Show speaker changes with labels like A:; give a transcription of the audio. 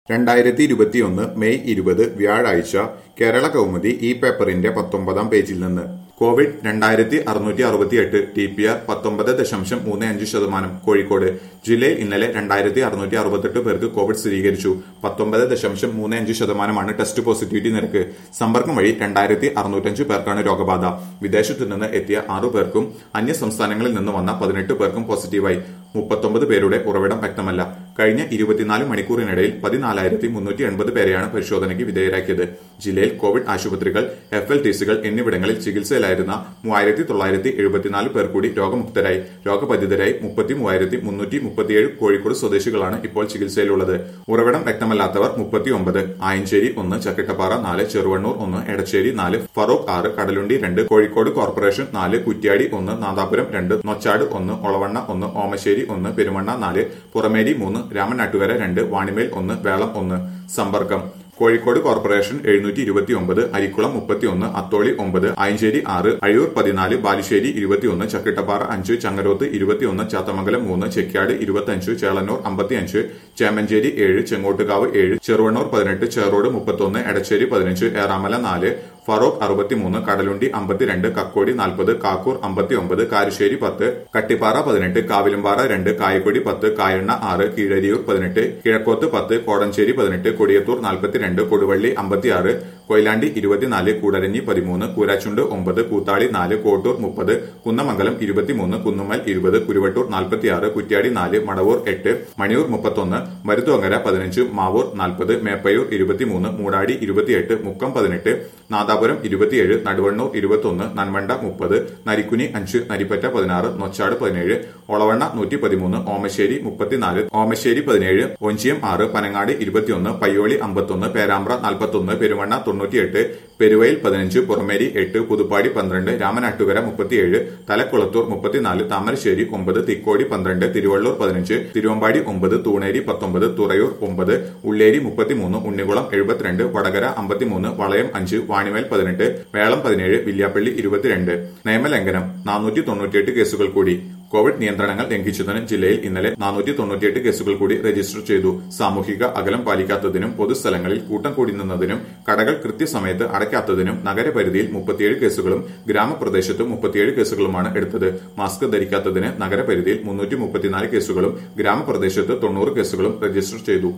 A: രണ്ടായിരത്തി ഇരുപത്തിയൊന്ന് മെയ് ഇരുപത് വ്യാഴാഴ്ച കേരള കൗമുദി ഈ പേപ്പറിന്റെ പത്തൊമ്പതാം പേജിൽ നിന്ന് കോവിഡ് രണ്ടായിരത്തി അറുന്നൂറ്റി അറുപത്തിയെട്ട് ടി പി ആർ പത്തൊമ്പത് ദശാംശം മൂന്ന് അഞ്ച് ശതമാനം കോഴിക്കോട് ജില്ലയിൽ ഇന്നലെ രണ്ടായിരത്തി അറുന്നൂറ്റി അറുപത്തെട്ട് പേർക്ക് കോവിഡ് സ്ഥിരീകരിച്ചു പത്തൊമ്പത് ദശാംശം മൂന്ന് അഞ്ച് ശതമാനമാണ് ടെസ്റ്റ് പോസിറ്റിവിറ്റി നിരക്ക് സമ്പർക്കം വഴി രണ്ടായിരത്തി അറുന്നൂറ്റഞ്ച് പേർക്കാണ് രോഗബാധ വിദേശത്തു നിന്ന് എത്തിയ ആറു പേർക്കും അന്യ സംസ്ഥാനങ്ങളിൽ നിന്ന് വന്ന പതിനെട്ട് പേർക്കും പോസിറ്റീവായി മുപ്പത്തൊമ്പത് പേരുടെ ഉറവിടം വ്യക്തമല്ല കഴിഞ്ഞ ഇരുപത്തിനാല് മണിക്കൂറിനിടയിൽ പതിനാലായിരത്തി മുന്നൂറ്റി എൺപത് പേരെയാണ് പരിശോധനയ്ക്ക് വിധേയരാക്കിയത് ജില്ലയിൽ കോവിഡ് ആശുപത്രികൾ എഫ് എൽ ടി സികൾ എന്നിവിടങ്ങളിൽ ചികിത്സയിലായിരുന്ന മൂവായിരത്തി തൊള്ളായിരത്തി എഴുപത്തിനാല് പേർ കൂടി രോഗമുക്തരായി രോഗബാധിതരായി മുപ്പത്തി മൂവായിരത്തി മുന്നൂറ്റി മുപ്പത്തിയേഴ് കോഴിക്കോട് സ്വദേശികളാണ് ഇപ്പോൾ ചികിത്സയിലുള്ളത് ഉറവിടം വ്യക്തമല്ലാത്തവർ മുപ്പത്തിയൊമ്പത് ആയഞ്ചേരി ഒന്ന് ചക്കിട്ടപ്പാറ നാല് ചെറുവണ്ണൂർ ഒന്ന് എടച്ചേരി നാല് ഫറൂഖ് ആറ് കടലുണ്ടി രണ്ട് കോഴിക്കോട് കോർപ്പറേഷൻ നാല് കുറ്റ്യാടി ഒന്ന് നാദാപുരം രണ്ട് നൊച്ചാട് ഒന്ന് ഒളവണ്ണ ഒന്ന് ഓമശ്ശേരി ഒന്ന് പെരുമണ്ണ നാല് പുറമേരി മൂന്ന് രാമനാട്ടുകര രണ്ട് വാണിമേൽ ഒന്ന് വേളം ഒന്ന് സമ്പർക്കം കോഴിക്കോട് കോർപ്പറേഷൻ എഴുന്നൂറ്റി ഇരുപത്തിയൊമ്പത് അരിക്കുളം മുപ്പത്തിയൊന്ന് അത്തോളി ഒമ്പത് ആയഞ്ചേരി ആറ് അഴിയൂർ പതിനാല് ബാലുശ്ശേരി ഇരുപത്തിയൊന്ന് ചക്കിട്ടപ്പാറ അഞ്ച് ചങ്ങരോത്ത് ഇരുപത്തിയൊന്ന് ചാത്തമംഗലം മൂന്ന് ചെക്യാട് ഇരുപത്തിയഞ്ച് ചേളന്നൂർ അമ്പത്തിയഞ്ച് ചേമഞ്ചേരി ഏഴ് ചെങ്ങോട്ടുകാവ് ഏഴ് ചെറുവണ്ണൂർ പതിനെട്ട് ചേറോട് മുപ്പത്തൊന്ന് എടച്ചേരി പതിനഞ്ച് ഏറാമല നാല് ഫറോക്ക് അറുപത്തിമൂന്ന് കടലുണ്ടി അമ്പത്തിരണ്ട് കക്കോടി നാൽപ്പത് കാക്കൂർ അമ്പത്തിയൊമ്പത് കാരശ്ശേരി പത്ത് കട്ടിപ്പാറ പതിനെട്ട് കാവിലുംപാറ രണ്ട് കായക്കൊടി പത്ത് കായണ്ണ ആറ് കീഴരിയൂർ പതിനെട്ട് കിഴക്കോത്ത് പത്ത് കോടഞ്ചേരി പതിനെട്ട് കൊടിയത്തൂർ നാൽപ്പത്തിരണ്ട് കൊടുവള്ളി അമ്പത്തിയാറ് കൊയിലാണ്ടി ഇരുപത്തിനാല് കൂടരഞ്ഞി പതിമൂന്ന് കൂരാച്ചുണ്ട് ഒമ്പത് കൂത്താളി നാല് കോട്ടൂർ മുപ്പത് കുന്നമംഗലം ഇരുപത്തിമൂന്ന് കുന്നുമ്മൽ ഇരുപത് കുരുവട്ടൂർ നാൽപ്പത്തിയാറ് കുറ്റ്യാടി നാല് മടവൂർ എട്ട് മണിയൂർ മുപ്പത്തൊന്ന് മരുതോങ്ങര പതിനഞ്ച് മാവൂർ നാൽപ്പത് മേപ്പയൂർ ഇരുപത്തിമൂന്ന് മൂടാടി ഇരുപത്തിയെട്ട് മുക്കം പതിനെട്ട് നാദാപുരം ഇരുപത്തിയേഴ് നടുവണ്ണൂർ ഇരുപത്തൊന്ന് നന്മണ്ട മുപ്പത് നരിക്കുനി അഞ്ച് നരിപ്പറ്റ പതിനാറ് നൊച്ചാട് പതിനേഴ് ഒളവണ്ണ നൂറ്റി പതിമൂന്ന് ഓമശ്ശേരി മുപ്പത്തിനാല് ഓമശ്ശേരി പതിനേഴ് ഒഞ്ചിയം ആറ് പനങ്ങാട് ഇരുപത്തിയൊന്ന് പയ്യോളി അമ്പത്തൊന്ന് പേരാമ്പ്ര നാൽപ്പത്തൊന്ന് പെരുവണ്ണ തൊണ്ണൂറ്റിയെട്ട് പെരുവയിൽ പതിനഞ്ച് പുറമേരി എട്ട് പുതുപ്പാടി പന്ത്രണ്ട് രാമനാട്ടുകര മുപ്പത്തിയേഴ് തലക്കുളത്തൂർ മുപ്പത്തിനാല് താമരശ്ശേരി ഒമ്പത് തിക്കോടി പന്ത്രണ്ട് തിരുവള്ളൂർ പതിനഞ്ച് തിരുവമ്പാടി ഒമ്പത് തൂണേരി പത്തൊമ്പത് തുറയൂർ ഒമ്പത് ഉള്ളേരി മുപ്പത്തിമൂന്ന് ഉണ്ണികുളം എഴുപത്തിരണ്ട് വടകര അമ്പത്തിമൂന്ന് വളയം അഞ്ച് വാണിമേൽ പതിനെട്ട് വേളം പതിനേഴ് വില്യാപ്പള്ളി ഇരുപത്തിരണ്ട് നിയമലംഘനം നാനൂറ്റി തൊണ്ണൂറ്റിയെട്ട് കേസുകൾ കൂടി കോവിഡ് നിയന്ത്രണങ്ങൾ ലംഘിച്ചതിന് ജില്ലയിൽ ഇന്നലെ നാനൂറ്റി തൊണ്ണൂറ്റിയെട്ട് കേസുകൾ കൂടി രജിസ്റ്റർ ചെയ്തു സാമൂഹിക അകലം പാലിക്കാത്തതിനും പൊതുസ്ഥലങ്ങളിൽ കൂട്ടം കൂടി നിന്നതിനും കടകൾ കൃത്യസമയത്ത് അടയ്ക്കാത്തതിനും നഗരപരിധിയിൽ മുപ്പത്തിയേഴ് കേസുകളും ഗ്രാമപ്രദേശത്ത് മുപ്പത്തിയേഴ് കേസുകളുമാണ് എടുത്തത് മാസ്ക് ധരിക്കാത്തതിന് നഗരപരിധിയിൽ മുന്നൂറ്റി മുപ്പത്തിനാല് കേസുകളും ഗ്രാമപ്രദേശത്ത് തൊണ്ണൂറ് കേസുകളും രജിസ്റ്റർ ചെയ്തു